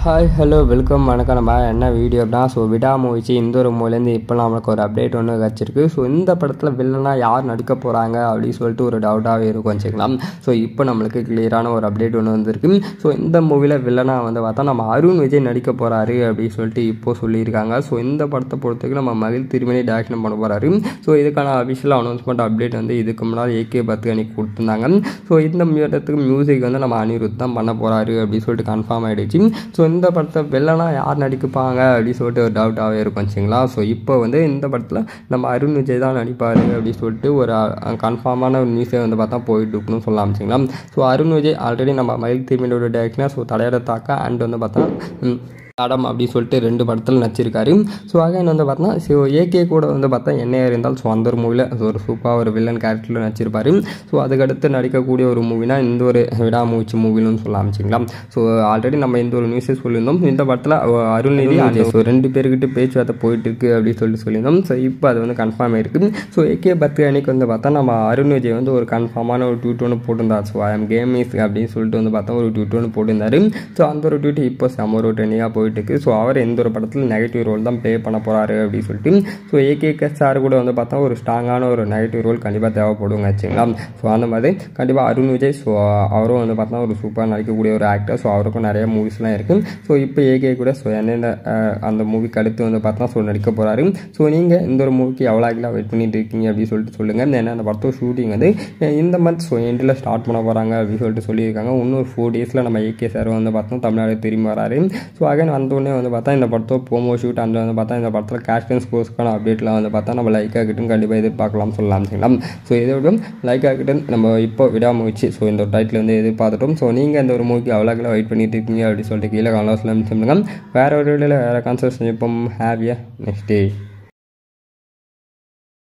hi hello welcome வணக்கம் நம்ம என்ன வீடியோ அப்படின்னா ஸோ விடாமுயற்சி இந்த ஒரு மூலேருந்து இப்போ நம்மளுக்கு ஒரு அப்டேட் ஒன்று கிடச்சிருக்கு ஸோ இந்த படத்தில் வில்லனாக யார் நடிக்க போகிறாங்க அப்படின்னு சொல்லிட்டு ஒரு டவுட்டாகவே இருக்கும் வச்சுக்கலாம் ஸோ இப்போ நம்மளுக்கு கிளியரான ஒரு அப்டேட் ஒன்று வந்திருக்கு ஸோ இந்த மூவியில் வில்லனாக வந்து பார்த்தா நம்ம அருண் விஜய் நடிக்க போகிறாரு அப்படின்னு சொல்லிட்டு இப்போ சொல்லியிருக்காங்க ஸோ இந்த படத்தை பொறுத்தவரைக்கும் நம்ம மகிழ் திருமணி டேரக்ஷன் பண்ண போகிறாரு ஸோ இதுக்கான அஃபிஷியல் அனௌன்ஸ்மெண்ட் அப்டேட் வந்து இதுக்கு முன்னாடி ஏகே பத்து அன்னைக்கு கொடுத்துருந்தாங்க ஸோ இந்த படத்துக்கு மியூசிக் வந்து நம்ம அனிருத் தான் பண்ண போகிறாரு அப்படின்னு சொல்லிட்டு கன்ஃபார்ம் ஆகிடுச்சு ஸோ இந்த படத்தை வெள்ளனா யார் நடிப்பாங்க அப்படின்னு சொல்லிட்டு ஒரு டவுட்டாகவே இருக்கும் வச்சுங்களா ஸோ இப்போ வந்து இந்த படத்தில் நம்ம அருண் விஜய் தான் நடிப்பார் அப்படின்னு சொல்லிட்டு ஒரு கன்ஃபார்மான ஒரு நியூஸே வந்து பார்த்தா போயிட்டு இருக்குன்னு சொல்லலாம் வச்சுங்களா ஸோ அருண் விஜய் ஆல்ரெடி நம்ம மயில் திரும்பியோட டேரக்டர் ஸோ தலையோட தாக்கா அண்ட் வந்து பார்த்தா ம், தடம் அப்படின்னு சொல்லிட்டு ரெண்டு படத்தில் நடிச்சிருக்காரு ஸோ அகைன் வந்து பார்த்தா ஸோ ஏகே கூட வந்து பார்த்தா என்னையா இருந்தால் ஸோ அந்த ஒரு மூவியில் ஒரு சூப்பராக ஒரு வில்லன் கேரக்டரில் நடிச்சிருப்பாரு ஸோ அதுக்கடுத்து நடிக்கக்கூடிய ஒரு மூவினா இந்த ஒரு விடாமூச்சி மூவின்னு சொல்லலாம் வச்சுங்களா ஸோ ஆல்ரெடி நம்ம இந்த ஒரு நியூஸே சொல்லியிருந்தோம் இந்த படத்தில் அருள்நிதி அண்ட் ஸோ ரெண்டு பேர்கிட்ட பேச்சுவார்த்தை போயிட்டு இருக்கு அப்படின்னு சொல்லிட்டு சொல்லியிருந்தோம் ஸோ இப்போ அது வந்து கன்ஃபார்ம் ஆயிருக்கு ஸோ ஏகே பர்த்டே அன்னைக்கு வந்து பார்த்தா நம்ம அருண் விஜய் வந்து ஒரு கன்ஃபார்மான ஒரு ட்வீட் ஒன்று போட்டிருந்தார் ஸோ ஐ எம் கேமிஸ் அப்படின்னு சொல்லிட்டு வந்து பார்த்தா ஒரு ட்வீட் ஒன்று போட்டிருந்தாரு ஸோ அந்த ஒரு ட்வீட் இப்போ செம ஒரு ட்ரெண்டிங்காக போயிட்டு இருக்கு ஸோ அவர் எந்த ஒரு படத்தில் நெகட்டிவ் ரோல் தான் ப்ளே பண்ண போகிறாரு அப்படின்னு சொல்லிட்டு ஸோ ஏகே சார் கூட வந்து பார்த்தா ஒரு ஸ்ட்ராங்கான ஒரு நெகட்டிவ் ரோல் கண்டிப்பாக தேவைப்படுங்க வச்சுங்களா ஸோ அந்த மாதிரி கண்டிப்பாக அருண் விஜய் ஸோ அவரும் வந்து பார்த்தா ஒரு சூப்பராக நடிக்கக்கூடிய ஒரு ஆக்டர் ஸோ அவருக்கும் நிறைய மூவிஸ்லாம் இருக்குது ஸோ இப்போ ஏகே கூட ஸோ என்னென்ன அஹ், அந்த மூவிக்கு அடுத்து வந்து பார்த்தா ஸோ நடிக்க போகிறாரு ஸோ நீங்கள் இந்த ஒரு மூவிக்கு எவ்வளோ ஆகிலாம் வெயிட் பண்ணிட்டு இருக்கீங்க அப்படின்னு சொல்லிட்டு சொல்லுங்கள் ஏன்னா அந்த படத்தோட ஷூட்டிங் வந்து அஹ், இந்த மந்த் ஸோ எண்டில் ஸ்டார்ட் பண்ண போகிறாங்க அப்படின்னு சொல்லிட்டு சொல்லியிருக்காங்க இன்னும் ஃபோர் டேஸில் நம்ம ஏகே சார் வந்து பார்த்தோம் தமிழ்நாடு திரும்பி வராரு ஸோ அகைன் வந்தோடனே வந்து பார்த்தா இந்த படத்தோட ப்ரோமோ ஷூட் அந்த வந்து பார்த்தா இந்த படத்தில் கேஷ் அண்ட் ஸ்கோர்ஸ்க்கான அப்டேட்லாம் வந்து பார்த்தா நம்ம லைக் ஆகிட்டும் கண்டிப்பாக எதிர்பார்க்கலாம் சொல்லலாம் சரிங்களா ஸோ இதை விட லைக் ஆகிட்டும் நம்ம இப்போ விடாமுயற்சி ஸோ இந்த டைட்டில் வந்து எதிர்பார்த்துட்டோம் ஸோ நீங்கள் இந்த ஒரு மூவிக்கு அவ்வளோ வெயிட் பண்ணிட்டு இருக்கீங்க அப்படின்னு சொல்லிட்டு கீழே காலாஸில் சொல்லுங்கள் வேறு ஒரு வீடியோவில் வேறு கான்சர்ட் செஞ்சுப்போம் ஹாப்பியாக நெக்ஸ்ட் டே